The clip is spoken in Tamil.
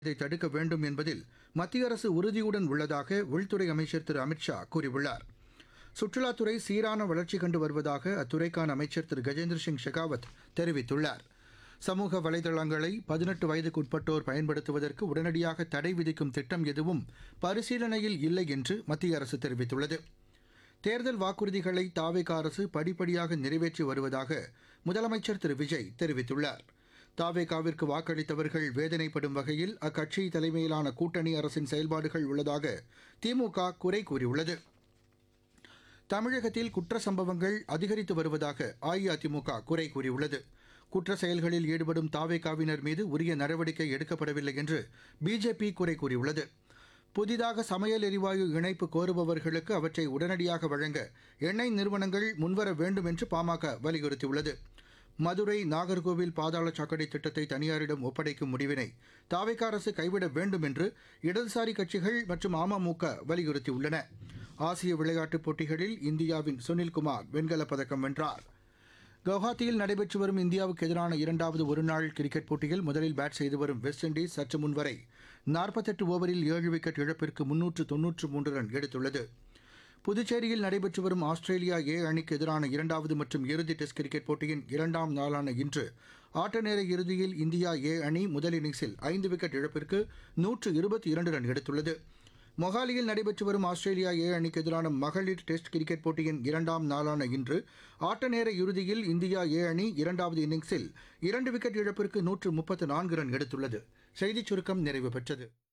இதை தடுக்க வேண்டும் என்பதில் மத்திய அரசு உறுதியுடன் உள்ளதாக உள்துறை அமைச்சர் திரு அமித்ஷா கூறியுள்ளார் சுற்றுலாத்துறை சீரான வளர்ச்சி கண்டு வருவதாக அத்துறைக்கான அமைச்சர் திரு கஜேந்திர சிங் ஷெகாவத் தெரிவித்துள்ளார் சமூக வலைதளங்களை பதினெட்டு வயதுக்குட்பட்டோர் பயன்படுத்துவதற்கு உடனடியாக தடை விதிக்கும் திட்டம் எதுவும் பரிசீலனையில் இல்லை என்று மத்திய அரசு தெரிவித்துள்ளது தேர்தல் வாக்குறுதிகளை தாவேக அரசு படிப்படியாக நிறைவேற்றி வருவதாக முதலமைச்சர் திரு விஜய் தெரிவித்துள்ளார் தாவேகாவிற்கு வாக்களித்தவர்கள் வேதனைப்படும் வகையில் அக்கட்சி தலைமையிலான கூட்டணி அரசின் செயல்பாடுகள் உள்ளதாக திமுக குறை கூறியுள்ளது தமிழகத்தில் குற்ற சம்பவங்கள் அதிகரித்து வருவதாக அஇஅதிமுக குறை கூறியுள்ளது குற்ற செயல்களில் ஈடுபடும் தாவேகாவினர் மீது உரிய நடவடிக்கை எடுக்கப்படவில்லை என்று பிஜேபி குறை கூறியுள்ளது புதிதாக சமையல் எரிவாயு இணைப்பு கோருபவர்களுக்கு அவற்றை உடனடியாக வழங்க எண்ணெய் நிறுவனங்கள் முன்வர வேண்டும் என்று பாமக வலியுறுத்தியுள்ளது மதுரை நாகர்கோவில் பாதாள சாக்கடை திட்டத்தை தனியாரிடம் ஒப்படைக்கும் முடிவினை தாவேக அரசு கைவிட வேண்டும் என்று இடதுசாரி கட்சிகள் மற்றும் அமமுக வலியுறுத்தியுள்ளன ஆசிய விளையாட்டுப் போட்டிகளில் இந்தியாவின் சுனில்குமார் வெண்கலப் பதக்கம் வென்றார் கவுஹாத்தியில் நடைபெற்று வரும் இந்தியாவுக்கு எதிரான இரண்டாவது ஒருநாள் கிரிக்கெட் போட்டியில் முதலில் பேட் செய்து வரும் வெஸ்ட் இண்டீஸ் சற்று முன்வரை நாற்பத்தெட்டு ஓவரில் ஏழு விக்கெட் இழப்பிற்கு முன்னூற்று தொன்னூற்று மூன்று ரன் எடுத்துள்ளது புதுச்சேரியில் நடைபெற்று வரும் ஆஸ்திரேலியா ஏ அணிக்கு எதிரான இரண்டாவது மற்றும் இறுதி டெஸ்ட் கிரிக்கெட் போட்டியின் இரண்டாம் நாளான இன்று ஆட்ட நேர இறுதியில் இந்தியா ஏ அணி முதல் இன்னிங்ஸில் ஐந்து விக்கெட் இழப்பிற்கு நூற்று இருபத்தி இரண்டு ரன் எடுத்துள்ளது மொஹாலியில் நடைபெற்று வரும் ஆஸ்திரேலியா ஏ அணிக்கு எதிரான மகளிர் டெஸ்ட் கிரிக்கெட் போட்டியின் இரண்டாம் நாளான இன்று ஆட்ட நேர இறுதியில் இந்தியா ஏ அணி இரண்டாவது இன்னிங்ஸில் இரண்டு விக்கெட் இழப்பிற்கு நூற்று முப்பத்து நான்கு ரன் எடுத்துள்ளது செய்திச் சுருக்கம் நிறைவு பெற்றது